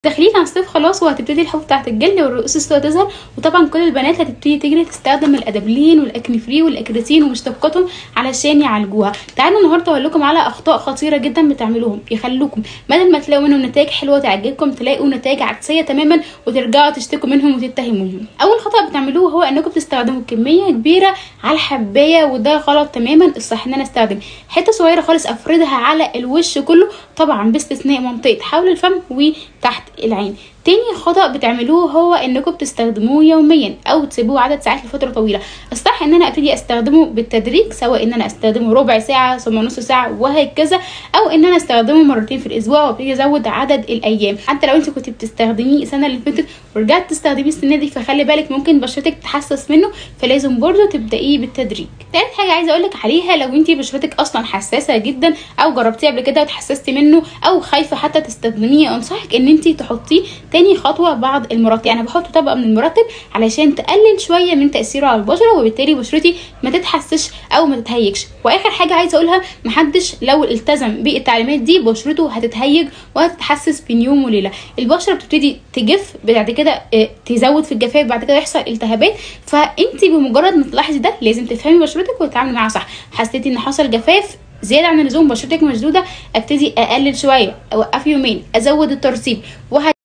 داخلين على الصيف خلاص وهتبتدي الحبوب بتاعت الجلد والرؤوس السوداء تظهر وطبعا كل البنات هتبتدي تجري تستخدم الادابلين والاكني فري والاكريتين ومشتقاتهم علشان يعالجوها تعالوا النهارده اقول لكم على اخطاء خطيره جدا بتعملوهم يخلوكم بدل ما تلاقوا منهم نتائج حلوه تعجبكم تلاقوا نتائج عكسيه تماما وترجعوا تشتكوا منهم وتتهموهم اول خطا بتعملوه هو انكم تستخدموا كميه كبيره على الحبايه وده غلط تماما الصح ان انا استخدم حته صغيره خالص افردها على الوش كله طبعا باستثناء منطقه حول الفم وتحت العين تاني خطأ بتعملوه هو انكم بتستخدموه يوميا او تسيبوه عدد ساعات لفتره طويله الصح ان انا ابتدي استخدمه بالتدريج سواء ان انا استخدمه ربع ساعه ثم نص ساعه وهكذا او ان انا استخدمه مرتين في الاسبوع وابتدي ازود عدد الايام حتى لو انت كنت بتستخدميه السنه اللي فاتت ورجعت تستخدميه السنه دي فخلي بالك ممكن بشرتك تحسس منه فلازم برضه تبدايه بالتدريج تالت حاجه عايزه اقول لك عليها لو انت بشرتك اصلا حساسه جدا او جربتيه قبل كده وتحسستي منه او خايفه حتى تستخدميه انصحك ان انت تحطيه تاني خطوه بعد المرطب يعني بحط طبقه من المرطب علشان تقلل شويه من تاثيره على البشره وبالتالي بشرتي ما تتحسش او ما تتهيجش واخر حاجه عايزه اقولها محدش لو التزم بالتعليمات دي بشرته هتتهيج وهتتحسس بين يوم وليله البشره بتبتدي تجف بعد كده تزود في الجفاف بعد كده يحصل التهابات فانت بمجرد ما تلاحظي ده لازم تفهمي بشرتك وتتعاملي معاها صح حسيتي ان حصل جفاف زياده عن اللزوم بشرتك مشدوده ابتدي اقلل شويه اوقف يومين ازود الترطيب وه